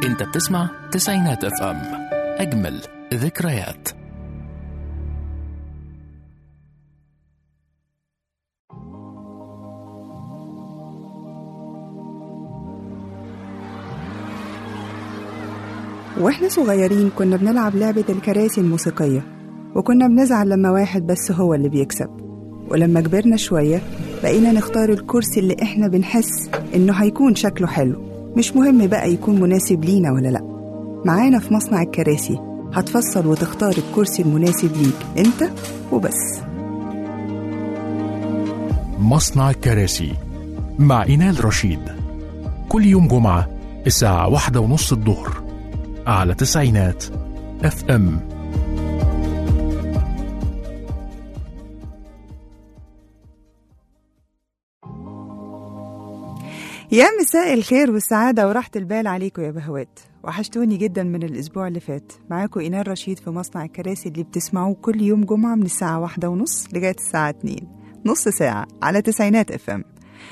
انت بتسمع تسعينات اف ام اجمل ذكريات واحنا صغيرين كنا بنلعب لعبة الكراسي الموسيقية وكنا بنزعل لما واحد بس هو اللي بيكسب ولما كبرنا شوية بقينا نختار الكرسي اللي احنا بنحس انه هيكون شكله حلو مش مهم بقى يكون مناسب لينا ولا لأ معانا في مصنع الكراسي هتفصل وتختار الكرسي المناسب ليك انت وبس مصنع الكراسي مع إينال رشيد كل يوم جمعة الساعة واحدة ونص الظهر على تسعينات اف ام يا مساء الخير والسعادة وراحة البال عليكم يا بهوات وحشتوني جدا من الأسبوع اللي فات معاكم إينار رشيد في مصنع الكراسي اللي بتسمعوه كل يوم جمعة من الساعة واحدة ونص لغاية الساعة اتنين نص ساعة على تسعينات اف ام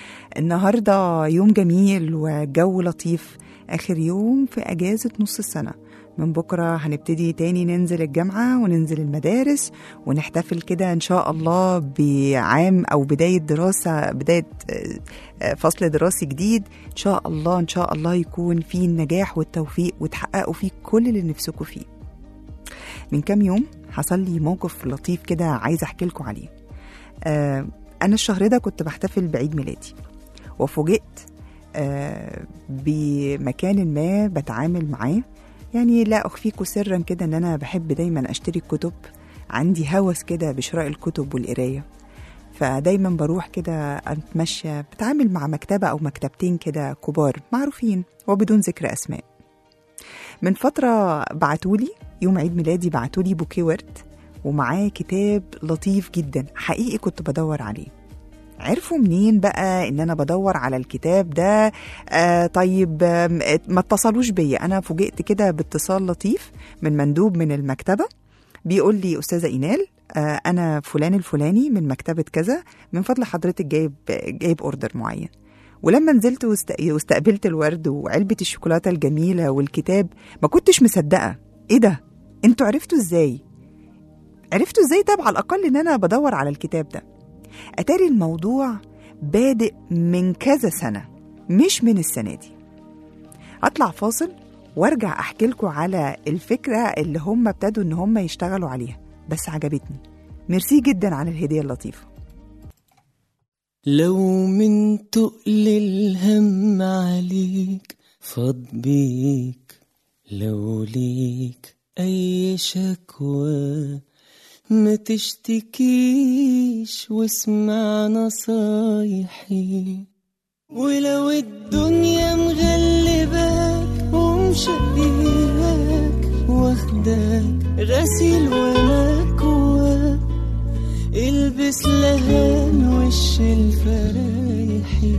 النهاردة يوم جميل وجو لطيف آخر يوم في أجازة نص السنة من بكرة هنبتدي تاني ننزل الجامعة وننزل المدارس ونحتفل كده إن شاء الله بعام أو بداية دراسة بداية آه، آه، فصل دراسي جديد إن شاء الله إن شاء الله يكون فيه النجاح والتوفيق وتحققوا فيه كل اللي نفسكم فيه من كام يوم حصل لي موقف لطيف كده عايزة أحكي لكم عليه آه، أنا الشهر ده كنت بحتفل بعيد ميلادي وفوجئت آه، بمكان ما بتعامل معاه يعني لا أخفيكم سرا كده إن أنا بحب دايما أشتري الكتب عندي هوس كده بشراء الكتب والقراية فدايما بروح كده أتمشى بتعامل مع مكتبة أو مكتبتين كده كبار معروفين وبدون ذكر أسماء من فترة بعتولي يوم عيد ميلادي بعتولي بوكيه ورد ومعاه كتاب لطيف جدا حقيقي كنت بدور عليه عرفوا منين بقى ان انا بدور على الكتاب ده آه طيب آم، ما اتصلوش بيا انا فوجئت كده باتصال لطيف من مندوب من المكتبه بيقول لي استاذه اينال آه انا فلان الفلاني من مكتبه كذا من فضل حضرتك جايب جايب اوردر معين ولما نزلت واست- واستقبلت الورد وعلبه الشوكولاته الجميله والكتاب ما كنتش مصدقه ايه ده انتوا عرفتوا ازاي عرفتوا ازاي طب على الاقل ان انا بدور على الكتاب ده اتاري الموضوع بادئ من كذا سنه مش من السنه دي اطلع فاصل وارجع احكي لكم على الفكره اللي هم ابتدوا ان هم يشتغلوا عليها بس عجبتني ميرسي جدا على الهديه اللطيفه لو من تقل الهم عليك فاض بيك لو ليك أي شكوى ما تشتكيش واسمع نصايحي ولو الدنيا مغلباك ومشقياك واخداك غسيل ومكواك البس لهان وش الفرايحي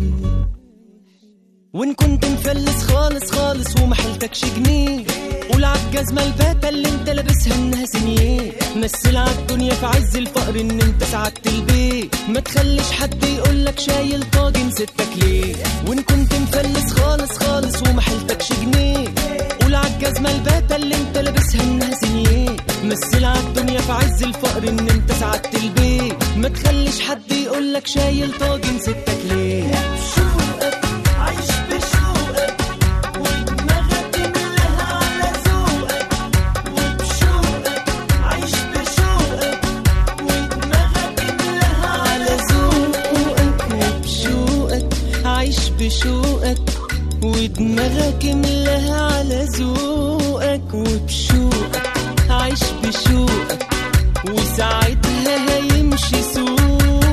وان كنت مفلس خالص خالص وما حيلتكش جنيه قول عالجزمة الباتة اللي انت لابسها انها سنيه مثل عالدنيا في عز الفقر ان انت سعدت البيت ما تخليش حد يقولك شايل طاجن ستك ليه وان كنت مفلس خالص خالص وما حيلتكش جنيه قول عالجزمة الباتة اللي انت لابسها انها سنيه مثل عالدنيا في عز الفقر ان انت سعدت البيت ما تخليش حد يقولك شايل طاجن ستك ليه شوقك عايش بشوقك ودماغك ملها على ذوقك وبشوقك عايش بشوقك ودماغك ملها على ذوقك وبشوقك عايش بشوقك ودماغك ملها على ذوقك وبشوقك عايش بشوقك وساعتها هيمشي سوقك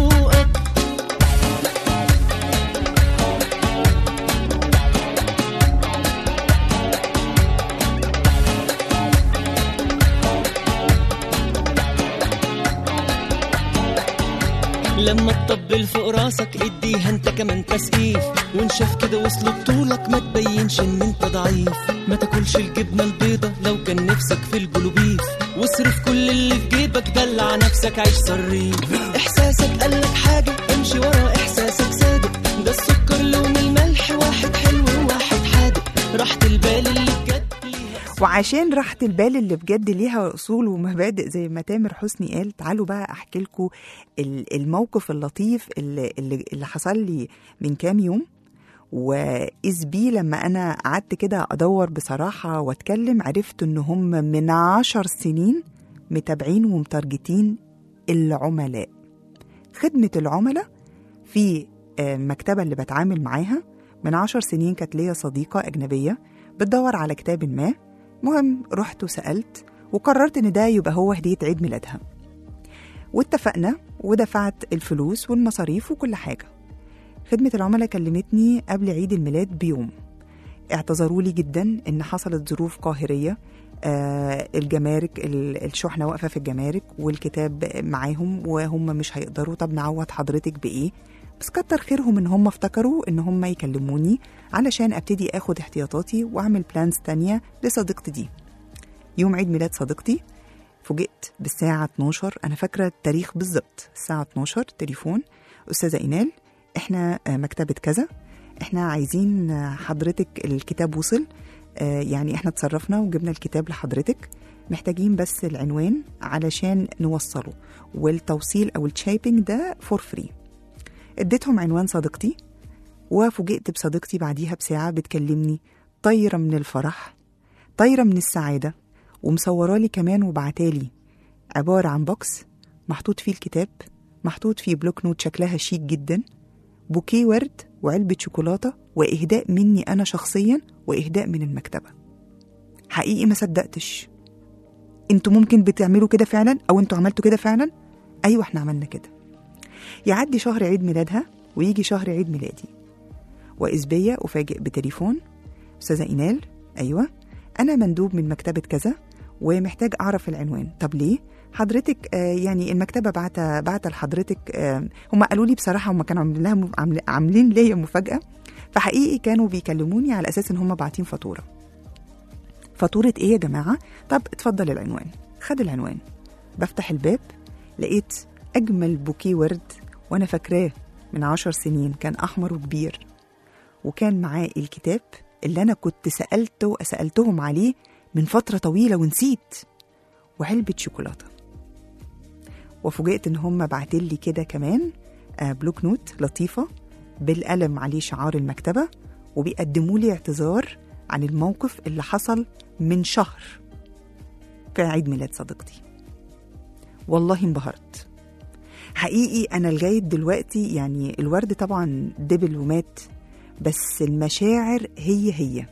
لما تطبل فوق راسك اديها انت كمان تسقيف وان شاف كده وصل بطولك ما تبينش ان انت ضعيف ما تاكلش الجبنه البيضه لو كان نفسك في البلوبيف واصرف كل اللي في جيبك دلع نفسك عيش صريف احساسك قالك حاجه امشي ورا احساسك صادق ده السكر لون الملح واحد حلو وواحد حادق راحة البال اللي وعشان راحة البال اللي بجد ليها أصول ومبادئ زي ما تامر حسني قال تعالوا بقى أحكي لكم الموقف اللطيف اللي, اللي, اللي حصل لي من كام يوم وإذ بي لما أنا قعدت كده أدور بصراحة وأتكلم عرفت إن هم من عشر سنين متابعين ومتارجتين العملاء خدمة العملاء في آه، المكتبة اللي بتعامل معاها من عشر سنين كانت ليا صديقة أجنبية بتدور على كتاب ما مهم رحت وسألت وقررت إن ده يبقى هو هدية عيد ميلادها واتفقنا ودفعت الفلوس والمصاريف وكل حاجة خدمة العملاء كلمتني قبل عيد الميلاد بيوم اعتذروا لي جدا ان حصلت ظروف قاهريه آه الجمارك ال- الشحنه واقفه في الجمارك والكتاب معاهم وهم مش هيقدروا طب نعوض حضرتك بايه بس كتر خيرهم ان هم افتكروا ان هم يكلموني علشان ابتدي اخد احتياطاتي واعمل بلانز تانية لصديقتي دي يوم عيد ميلاد صديقتي فوجئت بالساعة 12 أنا فاكرة التاريخ بالظبط الساعة 12 تليفون أستاذة إينال إحنا آه، مكتبة كذا إحنا عايزين آه، حضرتك الكتاب وصل آه، يعني إحنا اتصرفنا وجبنا الكتاب لحضرتك محتاجين بس العنوان علشان نوصله والتوصيل أو الشايبنج ده فور فري اديتهم عنوان صديقتي وفوجئت بصديقتي بعديها بساعة بتكلمني طايرة من الفرح طايرة من السعادة ومصورالي كمان وبعتالي عبارة عن بوكس محطوط فيه الكتاب محطوط فيه بلوك نوت شكلها شيك جدا بوكيه ورد وعلبة شوكولاتة وإهداء مني أنا شخصيا وإهداء من المكتبة حقيقي ما صدقتش انتوا ممكن بتعملوا كده فعلا او انتوا عملتوا كده فعلا ايوه احنا عملنا كده يعدي شهر عيد ميلادها ويجي شهر عيد ميلادي وإذ بيا أفاجئ بتليفون أستاذة إينال أيوة أنا مندوب من مكتبة كذا ومحتاج أعرف العنوان طب ليه؟ حضرتك آه يعني المكتبة بعت بعت لحضرتك آه هم قالوا لي بصراحة هم كانوا عاملين لها عامل- عاملين ليا مفاجأة فحقيقي كانوا بيكلموني على أساس إن هم باعتين فاتورة فاتورة إيه يا جماعة؟ طب اتفضل العنوان خد العنوان بفتح الباب لقيت أجمل بوكيه ورد وأنا فاكراه من عشر سنين كان أحمر وكبير وكان معاه الكتاب اللي أنا كنت سألته سألتهم عليه من فترة طويلة ونسيت وعلبة شوكولاتة وفوجئت إن هم بعتين لي كده كمان آه، بلوك نوت لطيفة بالقلم عليه شعار المكتبة وبيقدموا لي اعتذار عن الموقف اللي حصل من شهر في عيد ميلاد صديقتي والله انبهرت حقيقي انا لغايه دلوقتي يعني الورد طبعا دبل ومات بس المشاعر هي هي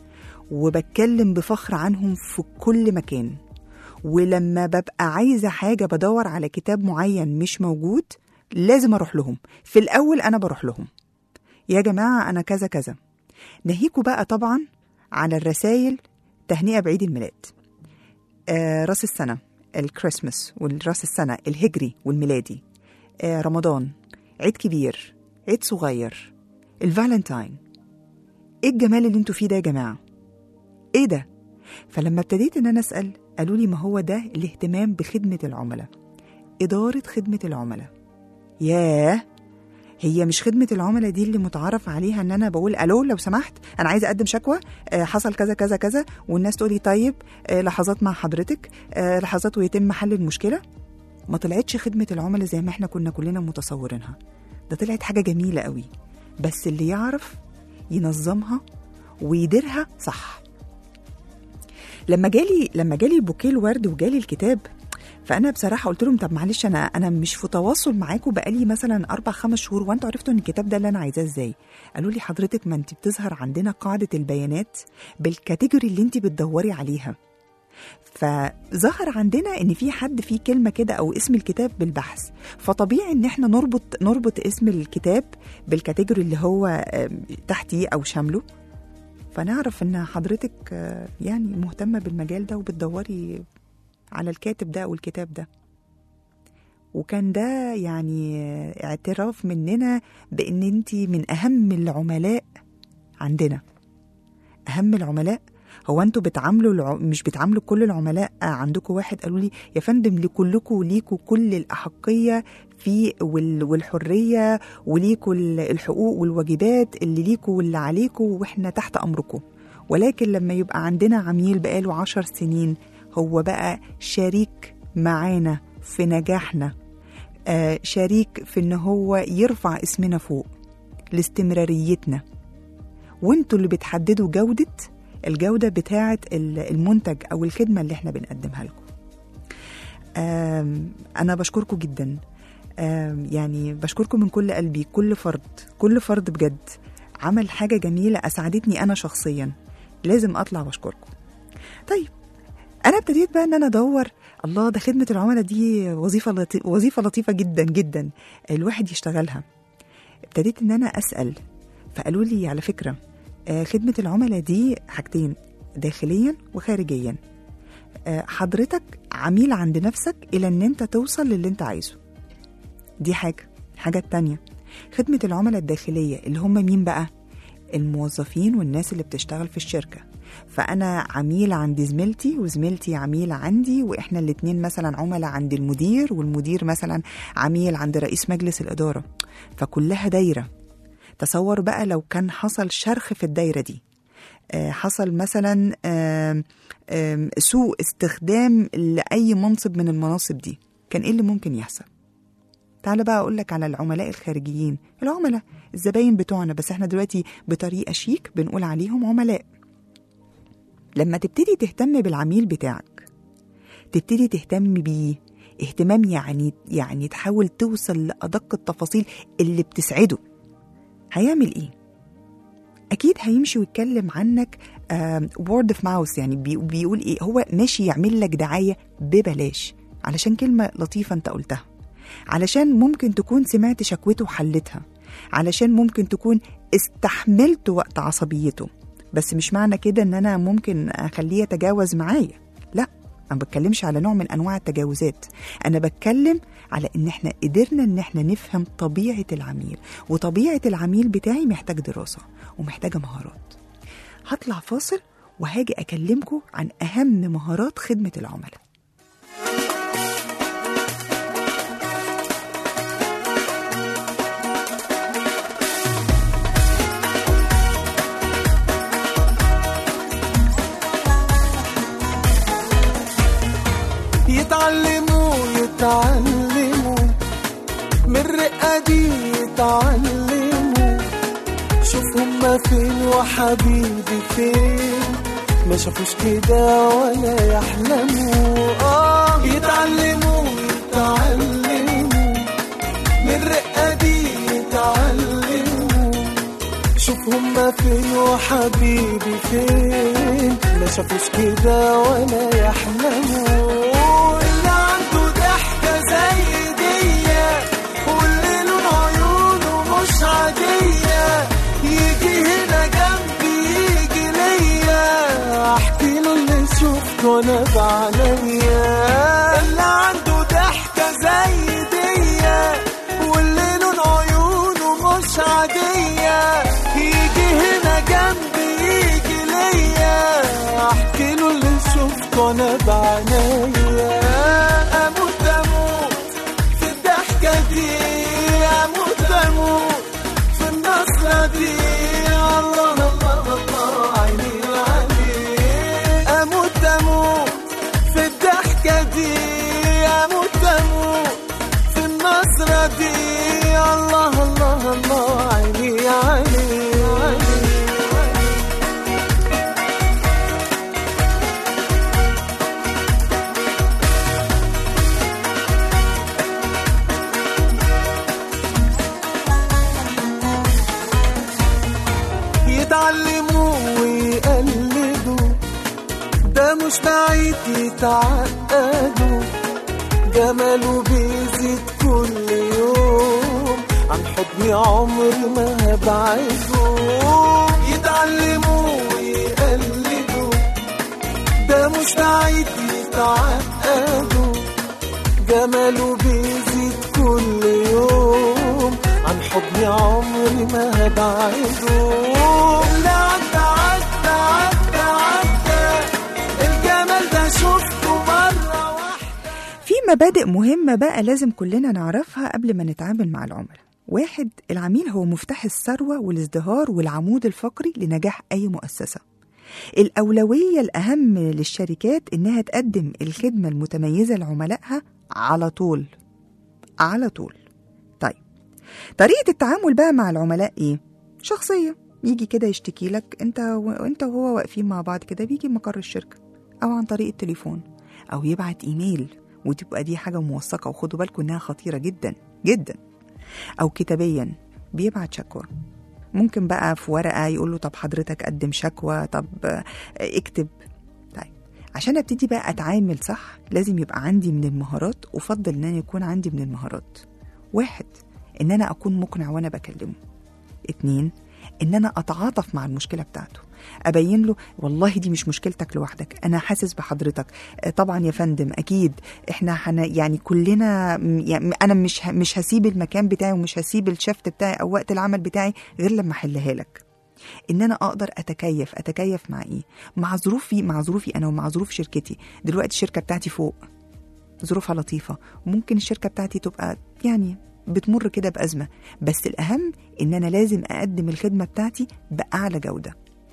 وبتكلم بفخر عنهم في كل مكان ولما ببقى عايزه حاجه بدور على كتاب معين مش موجود لازم اروح لهم في الاول انا بروح لهم يا جماعه انا كذا كذا ناهيكوا بقى طبعا على الرسايل تهنئه بعيد الميلاد آه راس السنه الكريسماس والراس السنه الهجري والميلادي آه رمضان عيد كبير عيد صغير الفالنتاين ايه الجمال اللي انتوا فيه ده يا جماعه ايه ده فلما ابتديت ان انا اسال قالوا لي ما هو ده الاهتمام بخدمه العملاء اداره خدمه العملاء ياه هي مش خدمة العملاء دي اللي متعارف عليها ان انا بقول الو لو سمحت انا عايزة اقدم شكوى آه، حصل كذا كذا كذا والناس تقول لي طيب آه، لحظات مع حضرتك آه، لحظات ويتم حل المشكلة ما طلعتش خدمة العملاء زي ما احنا كنا كلنا متصورينها ده طلعت حاجة جميلة قوي بس اللي يعرف ينظمها ويديرها صح لما جالي لما جالي بوكيه الورد وجالي الكتاب فانا بصراحه قلت لهم طب معلش انا انا مش في تواصل معاكم بقالي مثلا اربع خمس شهور وانتوا عرفتوا ان الكتاب ده اللي انا عايزاه ازاي قالوا لي حضرتك ما انت بتظهر عندنا قاعده البيانات بالكاتيجوري اللي انت بتدوري عليها فظهر عندنا ان في حد فيه كلمه كده او اسم الكتاب بالبحث فطبيعي ان احنا نربط نربط اسم الكتاب بالكاتيجوري اللي هو آم، تحتيه او شامله فنعرف ان حضرتك آه، يعني مهتمه بالمجال ده وبتدوري على الكاتب ده او الكتاب ده وكان ده يعني آه، اعتراف مننا بان انت من اهم العملاء عندنا اهم العملاء هو انتوا بتعاملوا الع... مش بتعاملوا كل العملاء عندكم واحد قالوا لي يا فندم لكلكم وليكوا كل الاحقيه في وال... والحريه وليكوا ال- الحقوق والواجبات اللي ليكوا واللي عليكوا واحنا تحت امركم ولكن لما يبقى عندنا عميل بقاله عشر سنين هو بقى شريك معانا في نجاحنا آه شريك في ان هو يرفع اسمنا فوق لاستمراريتنا وانتوا اللي بتحددوا جودة الجودة بتاعة ال- المنتج أو الخدمة اللي احنا بنقدمها لكم آم، أنا بشكركم جدا آم، يعني بشكركم من كل قلبي كل فرد كل فرد بجد عمل حاجة جميلة أسعدتني أنا شخصيا لازم أطلع وأشكركم طيب أنا ابتديت بقى إن أنا أدور الله ده خدمة العملاء دي وظيفة لطي... وظيفة لطيفة جدا جدا الواحد يشتغلها ابتديت إن أنا أسأل فقالوا لي على فكرة آه، خدمة العملاء دي حاجتين داخليا وخارجيا آه، حضرتك عميل عند نفسك إلى إن أنت توصل للي أنت عايزه دي حاجة الحاجة التانية خدمة العملاء الداخلية اللي هم مين بقى؟ الموظفين والناس اللي بتشتغل في الشركة فأنا عميل عند زميلتي وزميلتي عميل عندي وإحنا الاتنين مثلا عملاء عند المدير والمدير مثلا عميل عند رئيس مجلس الإدارة فكلها دايرة تصور بقى لو كان حصل شرخ في الدايرة دي آه، حصل مثلا آم، آم، سوء استخدام لأي منصب من المناصب دي كان إيه اللي ممكن يحصل؟ تعال بقى أقول لك على العملاء الخارجيين العملاء الزباين بتوعنا بس احنا دلوقتي بطريقة شيك بنقول عليهم عملاء لما تبتدي تهتم بالعميل بتاعك تبتدي تهتم بيه اهتمام يعني يعني تحاول توصل لأدق التفاصيل اللي بتسعده هيعمل ايه؟ اكيد هيمشي ويتكلم عنك وورد اوف ماوس يعني بي- بيقول ايه هو ماشي يعمل لك دعايه ببلاش علشان كلمه لطيفه انت قلتها علشان ممكن تكون سمعت شكوته وحلتها علشان ممكن تكون استحملت وقت عصبيته بس مش معنى كده ان انا ممكن اخليه يتجاوز معايا لا انا ما بتكلمش على نوع من انواع التجاوزات انا بتكلم على ان احنا قدرنا ان احنا نفهم طبيعه العميل وطبيعه العميل بتاعي محتاج دراسه ومحتاجه مهارات هطلع فاصل وهاجي اكلمكم عن اهم مهارات خدمه العملاء يتعلموا يتعلموا من الرقة دي يتعلموا شوف هما فين وحبيبي فين ما شافوش كده ولا يحلموا اه يتعلموا يتعلموا من الرقة دي يتعلموا شوف هما فين وحبيبي فين ما شافوش كده ولا يحلموا اللي عنده ضحكة زي دي واللي لون عيونه مش عادية يجي هنا جنبي يجي ليا احكي له اللي شفته انا بعينيا اللي عنده ضحكة زي دي واللي لون عيونه مش عادية يجي هنا جنبي يجي ليا احكي له اللي شفته انا بعينيا اموت اموت في الضحكة دي اموت اموت في النصرة دي الله الله الله عيني عليك اموت اموت في الضحكة دي اموت اموت في النظرة دي الله الله الله عيني عليك يتعلموا ويقلدوا ده مش بعيد يتعقدوا جماله بيزيد كل يوم عن حضني عمري ما هبعده يتعلموا ويقلدوا ده مش بعيد يتعقدوا جماله بيزيد كل يوم عن حضني عمري ما هبعده اللي عدى عدى عدى عدى الجمال ده شفته مرة واحدة في مبادئ مهمة بقى لازم كلنا نعرفها قبل ما نتعامل مع العملاء واحد العميل هو مفتاح الثروة والازدهار والعمود الفقري لنجاح أي مؤسسة الأولوية الأهم للشركات إنها تقدم الخدمة المتميزة لعملائها على طول على طول طيب طريقة التعامل بقى مع العملاء إيه؟ شخصية يجي كده يشتكي لك انت وانت وهو واقفين مع بعض كده بيجي مقر الشركة أو عن طريق التليفون أو يبعت إيميل وتبقى دي حاجة موثقة وخدوا بالكم إنها خطيرة جدا جدا أو كتابيا بيبعت شكوى ممكن بقى في ورقة يقول له طب حضرتك قدم شكوى طب آه، اكتب طيب عشان ابتدي بقى اتعامل صح لازم يبقى عندي من المهارات افضل ان انا يكون عندي من المهارات واحد ان انا اكون مقنع وانا بكلمه اتنين ان انا اتعاطف مع المشكله بتاعته ابين له والله دي مش مشكلتك لوحدك انا حاسس بحضرتك آه، طبعا يا فندم اكيد احنا حنا يعني كلنا م- يعني انا مش ه- مش هسيب المكان بتاعي ومش هسيب الشفت بتاعي او وقت العمل بتاعي غير لما احلها لك ان انا اقدر اتكيف اتكيف مع ايه مع ظروفي مع ظروفي انا ومع ظروف شركتي دلوقتي الشركه بتاعتي فوق ظروفها لطيفه ممكن الشركه بتاعتي تبقى يعني بتمر كده بازمه بس الاهم ان انا لازم اقدم الخدمه بتاعتي باعلى جوده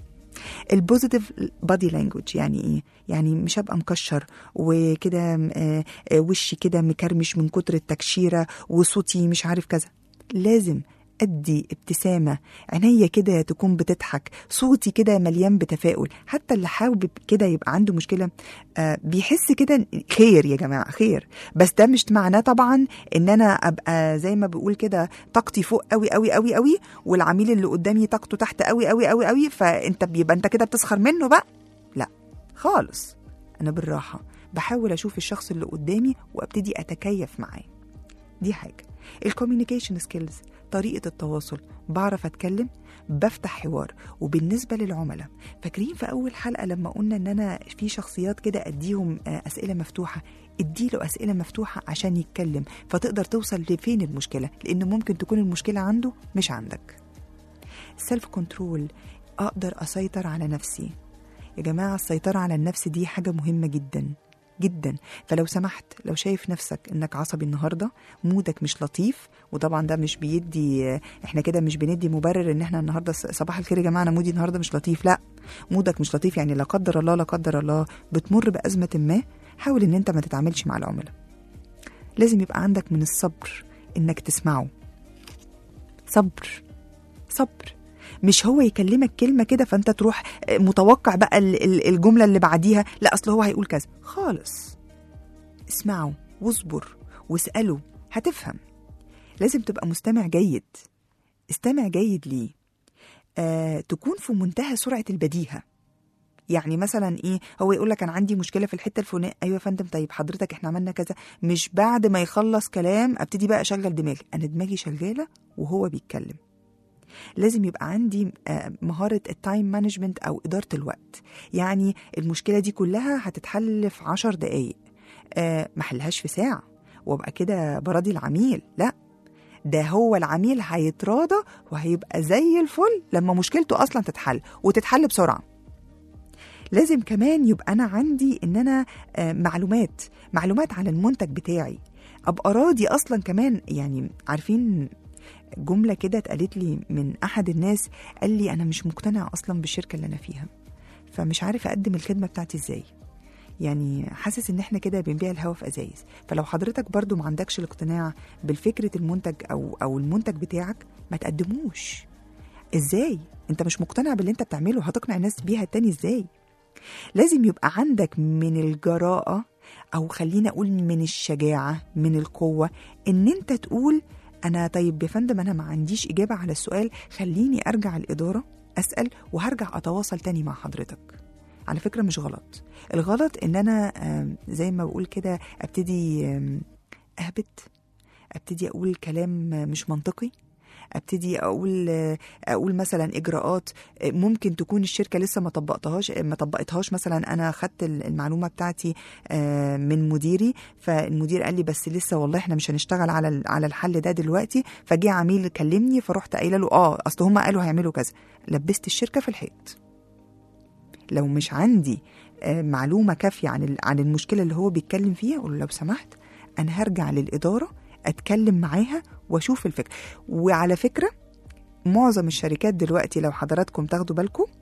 البوزيتيف بادي لانجوج يعني ايه يعني مش هبقى مكشر وكده آه، آه، وشي كده مكرمش من كتر التكشيره وصوتي مش عارف كذا لازم ادي ابتسامه عينيا كده تكون بتضحك صوتي كده مليان بتفاؤل حتى اللي حابب كده يبقى عنده مشكله آه بيحس كده خير يا جماعه خير بس ده مش معناه طبعا ان انا ابقى زي ما بقول كده طاقتي فوق قوي قوي قوي قوي والعميل اللي قدامي طاقته تحت قوي قوي قوي قوي فانت بيبقى انت كده بتسخر منه بقى لا خالص انا بالراحه بحاول اشوف الشخص اللي قدامي وابتدي اتكيف معاه دي حاجه الكوميونيكيشن سكيلز طريقه التواصل بعرف اتكلم بفتح حوار وبالنسبه للعملاء فاكرين في اول حلقه لما قلنا ان انا في شخصيات كده اديهم آه، اسئله مفتوحه اديله اسئله مفتوحه عشان يتكلم فتقدر توصل لفين المشكله لان ممكن تكون المشكله عنده مش عندك سيلف كنترول اقدر اسيطر على نفسي يا جماعه السيطره على النفس دي حاجه مهمه جدا جدا فلو سمحت لو شايف نفسك انك عصبي النهارده مودك مش لطيف وطبعا ده مش بيدي احنا كده مش بندي مبرر ان احنا النهارده ص- صباح الخير يا جماعه انا مودي النهارده مش لطيف لا مودك مش لطيف يعني لا قدر الله لا قدر الله بتمر بازمه ما حاول ان انت ما تتعاملش مع العملاء لازم يبقى عندك من الصبر انك تسمعه صبر صبر مش هو يكلمك كلمة كده فأنت تروح متوقع بقى ال- ال- الجملة اللي بعديها لا أصل هو هيقول كذا خالص اسمعه واصبر واسأله هتفهم لازم تبقى مستمع جيد استمع جيد ليه آه، تكون في منتهى سرعة البديهة يعني مثلا ايه هو يقول لك انا عندي مشكله في الحته الفلانيه ايوه يا فندم طيب حضرتك احنا عملنا كذا مش بعد ما يخلص كلام ابتدي بقى اشغل دماغي انا دماغي شغاله وهو بيتكلم لازم يبقى عندي آه، مهارة التايم مانجمنت أو إدارة الوقت يعني المشكلة دي كلها هتتحل في عشر دقايق آه، ما حلهاش في ساعة وابقى كده براضي العميل لا ده هو العميل هيتراضى وهيبقى زي الفل لما مشكلته أصلا تتحل وتتحل بسرعة لازم كمان يبقى أنا عندي إن أنا آه، معلومات معلومات عن المنتج بتاعي أبقى راضي أصلا كمان يعني عارفين جملة كده اتقالت لي من أحد الناس قال لي أنا مش مقتنع أصلا بالشركة اللي أنا فيها فمش عارف أقدم الخدمة بتاعتي إزاي يعني حاسس ان احنا كده بنبيع الهوا في ازايز فلو حضرتك برضو ما عندكش الاقتناع بالفكرة المنتج او او المنتج بتاعك ما تقدموش ازاي انت مش مقتنع باللي انت بتعمله هتقنع الناس بيها التاني ازاي لازم يبقى عندك من الجراءة او خلينا اقول من الشجاعة من القوة ان انت تقول انا طيب يا فندم انا ما عنديش اجابة على السؤال خليني ارجع الادارة اسال وهرجع اتواصل تاني مع حضرتك على فكرة مش غلط الغلط ان انا آم، زي ما بقول كده ابتدي آم، اهبط ابتدي اقول كلام مش منطقي ابتدي اقول اقول مثلا اجراءات ممكن تكون الشركه لسه ما طبقتهاش ما طبقتهاش مثلا انا خدت المعلومه بتاعتي آه، من مديري فالمدير قال لي بس لسه والله احنا مش هنشتغل على ال- على الحل ده دلوقتي فجه عميل كلمني فرحت قايله له اه اصل هم قالوا هيعملوا كذا لبست الشركه في الحيط لو مش عندي آه، معلومه كافيه عن ال- عن المشكله اللي هو بيتكلم فيها اقول له لو سمحت انا هرجع للاداره اتكلم معاها واشوف الفكره وعلى فكره معظم الشركات دلوقتي لو حضراتكم تاخدوا بالكم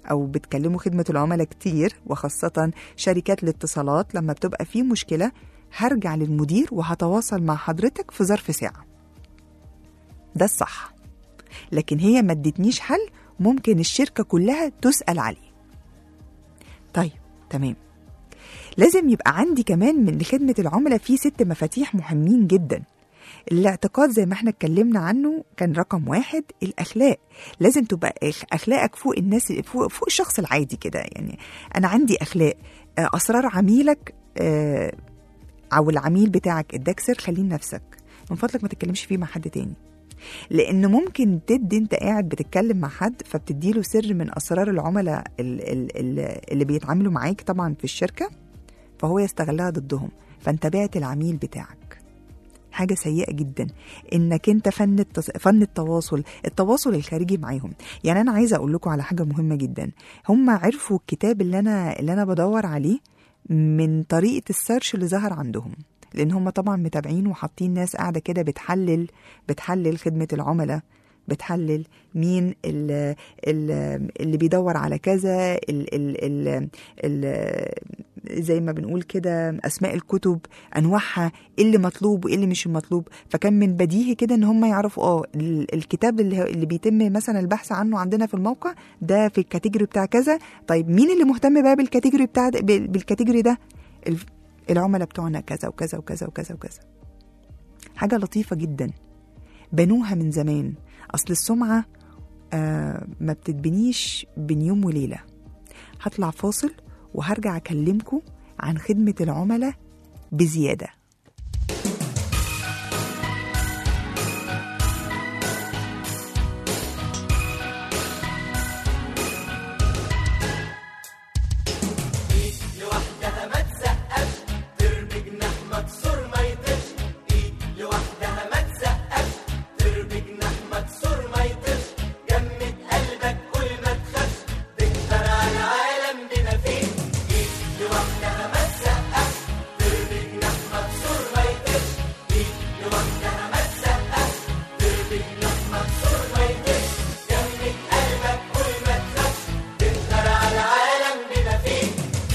او بتكلموا خدمه العملاء كتير وخاصه شركات الاتصالات لما بتبقى في مشكله هرجع للمدير وهتواصل مع حضرتك في ظرف ساعه ده الصح لكن هي ما ادتنيش حل ممكن الشركه كلها تسال عليه طيب تمام لازم يبقى عندي كمان من خدمة العملاء في ست مفاتيح مهمين جدا الاعتقاد زي ما احنا اتكلمنا عنه كان رقم واحد الأخلاق لازم تبقى أخ- أخلاقك فوق الناس فوق, فوق الشخص العادي كده يعني أنا عندي أخلاق آه، أسرار عميلك آه، أو العميل بتاعك اداك سر خليه لنفسك من فضلك ما تتكلمش فيه مع حد تاني لان ممكن تدي انت قاعد بتتكلم مع حد فبتديله سر من اسرار العملاء ال- ال- ال- اللي بيتعاملوا معاك طبعا في الشركه فهو يستغلها ضدهم فانت بعت العميل بتاعك حاجه سيئه جدا انك انت فن التص... فن التواصل التواصل الخارجي معاهم يعني انا عايزه اقول لكم على حاجه مهمه جدا هم عرفوا الكتاب اللي انا اللي انا بدور عليه من طريقه السيرش اللي ظهر عندهم لان هم طبعا متابعين وحاطين ناس قاعده كده بتحلل بتحلل خدمه العملاء بتحلل مين ال- ال- اللي بيدور على كذا ال ال ال ال زي ما بنقول كده اسماء الكتب انواعها ايه اللي مطلوب وايه اللي مش مطلوب فكان من بديهي كده ان هم يعرفوا اه ال- الكتاب اللي, اللي بيتم مثلا البحث عنه عندنا في الموقع ده في الكاتيجوري بتاع كذا طيب مين اللي مهتم بقى بالكاتيجوري بتاع ده بال- بالكاتيجوري ده ال- العملاء بتوعنا كذا وكذا وكذا وكذا وكذا حاجه لطيفه جدا بنوها من زمان اصل السمعه آه ما بتتبنيش بين يوم وليله هطلع فاصل وهرجع اكلمكم عن خدمه العملاء بزياده لوحدها ما تسقفش ترمي جناح مكسور ما يطيرش ايد لوحدها ما تسقفش ترمي جناح مكسور ما يطيرش جمد قلبك قول ما تخافش تقدر على العالم بما فيه ايد لوحدها ما تسقفش ترمي جناح مكسور ما يطيرش ايد لوحدها ما تسقفش ترمي جناح مكسور ما يطيرش جمد قلبك قول ما تخافش تقدر على العالم بما فيه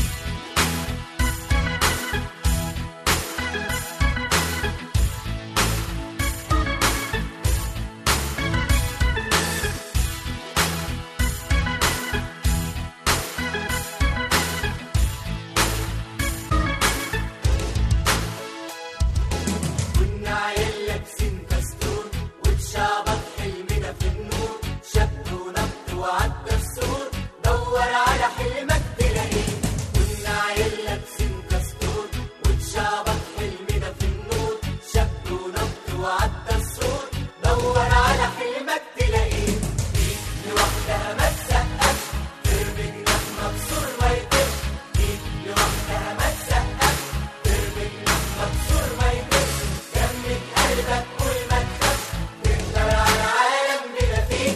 كنا عيال لابسين دستور واتشعبط حلمنا في النور شد ونط وعدى السور دور على حلمك تلاقيه كنا عيال لابسين دستور واتشعبط حلمنا في النور شد ونط وعدى السور دور على حلمك تلاقيه ايد لوحدها ما تسقفش ترمي جناح مكسور ما يطيرش ايد لوحدها ما تسقفش ترمي جناح مكسور ما يطيرش جمد قلبك قول ما تخافش تقدر على العالم بما فيه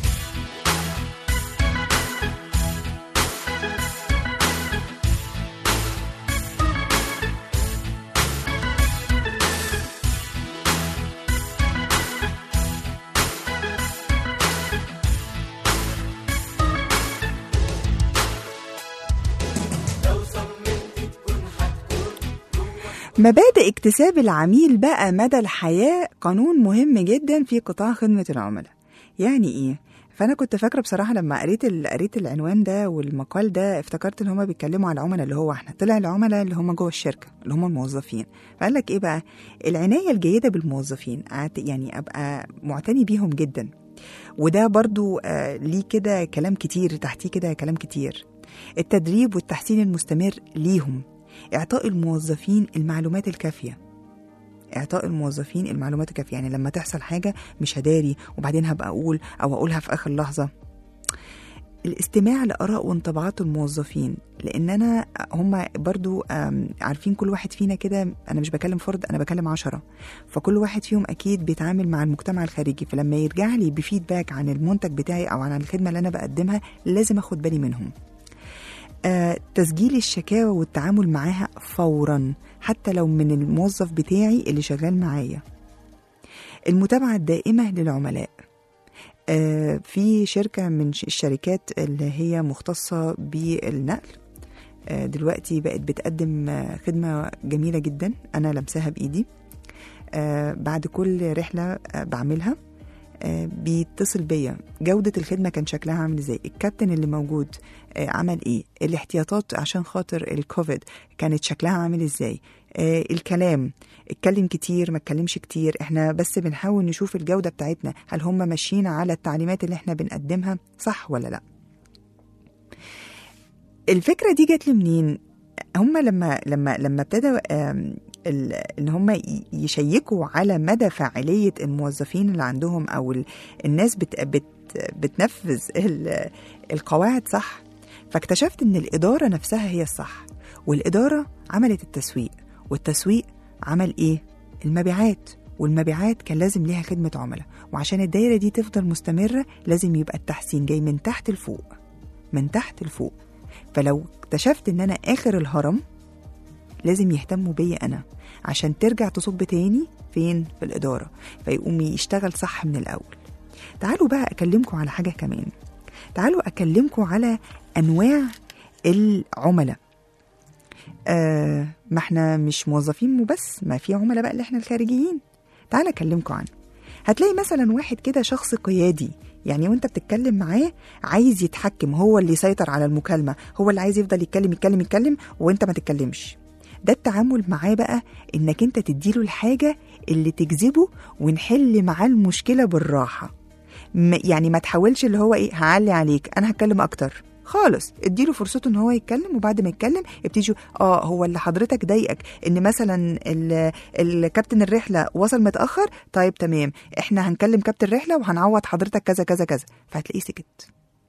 لو صممت تكون هتكون مبادئ اكتساب العميل بقى مدى الحياة قانون مهم جدا في قطاع خدمة العملاء يعني ايه؟ فانا كنت فاكره بصراحه لما قريت ال- قريت العنوان ده والمقال ده افتكرت ان هما بيتكلموا على العملاء اللي هو احنا طلع العملاء اللي هم جوه الشركه اللي هم الموظفين فقال لك ايه بقى العنايه الجيده بالموظفين أعت- يعني ابقى معتني بيهم جدا وده برضو آه ليه كده كلام كتير تحتيه كده كلام كتير التدريب والتحسين المستمر ليهم إعطاء الموظفين المعلومات الكافية إعطاء الموظفين المعلومات الكافية يعني لما تحصل حاجة مش هداري وبعدين هبقى أقول أو أقولها في آخر لحظة الاستماع لآراء وانطباعات الموظفين لأن أنا هم برضو آم، عارفين كل واحد فينا كده أنا مش بكلم فرد أنا بكلم عشرة فكل واحد فيهم أكيد بيتعامل مع المجتمع الخارجي فلما يرجع لي بفيدباك عن المنتج بتاعي أو عن الخدمة اللي أنا بقدمها لازم أخد بالي منهم آه، تسجيل الشكاوى والتعامل معاها فورا حتى لو من الموظف بتاعي اللي شغال معايا المتابعة الدائمة للعملاء آه، في شركة من ش- الشركات اللي هي مختصة بالنقل آه، دلوقتي بقت بتقدم آه، خدمة جميلة جدا أنا لمساها بإيدي آه، بعد كل رحلة آه، بعملها آه، بيتصل بيا جودة الخدمة كان شكلها عامل ازاي الكابتن اللي موجود آه، عمل ايه الاحتياطات عشان خاطر الكوفيد كانت شكلها عامل ازاي آه، الكلام اتكلم كتير ما اتكلمش كتير احنا بس بنحاول نشوف الجودة بتاعتنا هل هم ماشيين على التعليمات اللي احنا بنقدمها صح ولا لا الفكرة دي جات لي منين هم لما لما لما ابتدوا آم، ال- ان هم ي- يشيكوا على مدى فاعليه الموظفين اللي عندهم او ال- الناس بت بت بتنفذ ال- القواعد صح فاكتشفت ان الاداره نفسها هي الصح والاداره عملت التسويق والتسويق عمل ايه المبيعات والمبيعات كان لازم ليها خدمه عملاء وعشان الدايره دي تفضل مستمره لازم يبقى التحسين جاي من تحت لفوق من تحت لفوق فلو اكتشفت ان انا اخر الهرم لازم يهتموا بيا انا عشان ترجع تصب تاني فين في الاداره فيقوم يشتغل صح من الاول تعالوا بقى اكلمكم على حاجه كمان تعالوا اكلمكم على انواع العملاء آه ما احنا مش موظفين وبس ما في عملاء بقى اللي احنا الخارجيين تعالى اكلمكم عنه هتلاقي مثلا واحد كده شخص قيادي يعني وانت بتتكلم معاه عايز يتحكم هو اللي يسيطر على المكالمه هو اللي عايز يفضل يتكلم يتكلم يتكلم وانت ما تتكلمش ده التعامل معاه بقى انك انت تديله الحاجه اللي تجذبه ونحل معاه المشكله بالراحه م- يعني ما تحاولش اللي هو ايه هعلي عليك انا هتكلم اكتر خالص اديله فرصته ان هو يتكلم وبعد ما يتكلم ابتدي اه هو اللي حضرتك ضايقك ان مثلا ال- الكابتن الرحله وصل متاخر طيب تمام احنا هنكلم كابتن الرحله وهنعوض حضرتك كذا كذا كذا فهتلاقيه سكت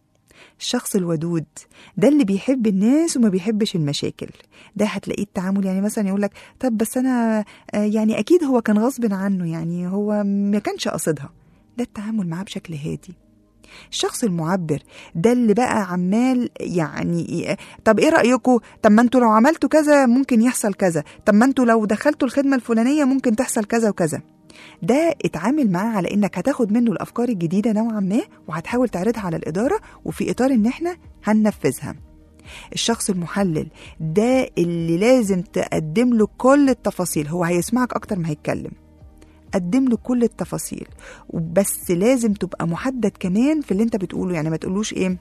الشخص الودود ده اللي بيحب الناس وما بيحبش المشاكل ده هتلاقيه التعامل يعني مثلا يقول لك طب بس انا آه، يعني اكيد هو كان غصب عنه يعني هو ما كانش قصدها ده التعامل معاه بشكل هادي الشخص المعبر ده اللي بقى عمال يعني ي- طب ايه رايكم طب ما انتوا لو عملتوا كذا ممكن يحصل كذا طب ما انتوا لو دخلتوا الخدمه الفلانيه ممكن تحصل كذا وكذا ده اتعامل معاه على انك هتاخد منه الافكار الجديده نوعا ما وهتحاول تعرضها على الاداره وفي اطار ان احنا هننفذها الشخص المحلل ده اللي لازم تقدم له كل التفاصيل هو هيسمعك اكتر ما هيتكلم قدم له كل التفاصيل بس لازم تبقى محدد كمان في اللي انت بتقوله يعني ما تقولوش ايه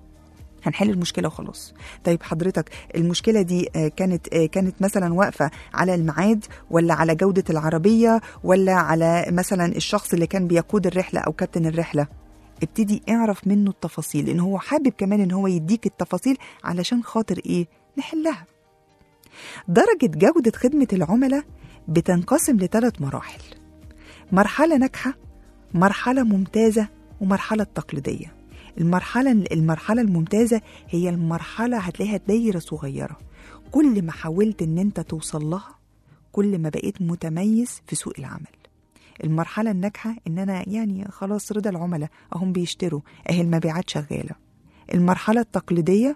هنحل المشكله وخلاص طيب حضرتك المشكله دي آه، كانت آه، كانت مثلا واقفه على الميعاد ولا على جوده العربيه ولا على مثلا الشخص اللي كان بيقود الرحله او كابتن الرحله ابتدي اعرف منه التفاصيل لان هو حابب كمان ان هو يديك التفاصيل علشان خاطر ايه نحلها درجه جوده خدمه العملاء بتنقسم لثلاث مراحل مرحله ناجحه مرحله ممتازه ومرحله تقليديه المرحله المرحله الممتازه هي المرحله هتلاقيها دايره صغيره كل ما حاولت ان انت توصل لها كل ما بقيت متميز في سوق العمل المرحلة الناجحة إن أنا يعني خلاص رضا العملاء أهم بيشتروا أهي المبيعات شغالة المرحلة التقليدية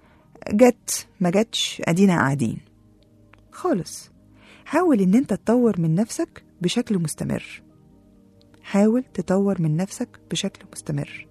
جت ما جتش أدينا قاعدين خالص حاول إن أنت تطور من نفسك بشكل مستمر حاول تطور من نفسك بشكل مستمر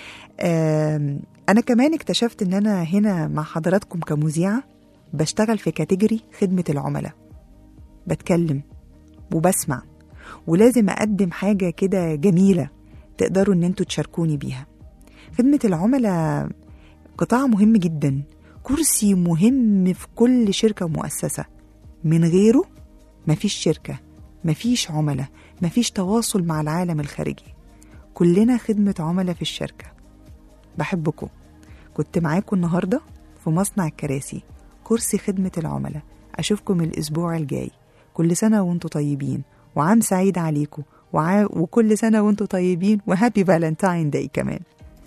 آم، أنا كمان اكتشفت إن أنا هنا مع حضراتكم كمذيعة بشتغل في كاتيجوري خدمة العملاء بتكلم وبسمع ولازم أقدم حاجة كده جميلة تقدروا إن انتوا تشاركوني بيها خدمة العملاء قطاع مهم جدا كرسي مهم في كل شركة ومؤسسة من غيره مفيش شركة مفيش عملاء مفيش تواصل مع العالم الخارجي كلنا خدمة عملاء في الشركة بحبكم كنت معاكم النهاردة في مصنع الكراسي كرسي خدمة العملاء أشوفكم الأسبوع الجاي كل سنة وانتوا طيبين وعام سعيد عليكم وع... وكل سنة وانتوا طيبين وهابي فالنتاين داي كمان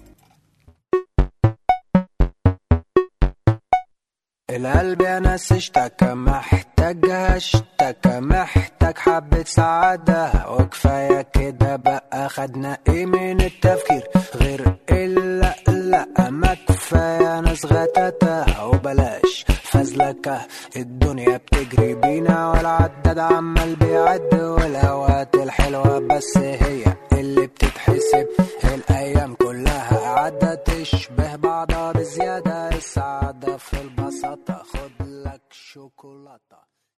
القلب يا ناس اشتكى محتاجها اشتكى محتاج حبة سعادة وكفاية كده بقى خدنا ايه من التفكير غير الا لا ما كفاية ناس غتاتة وبلاش فزلكة الدنيا بتجري بينا والعداد عمال بيعد والاوقات الحلوة بس هي اللي بتتحسب الايام كلها قاعدة تشبه بعضها بزيادة السعادة في البساطة خد لك شوكولاتة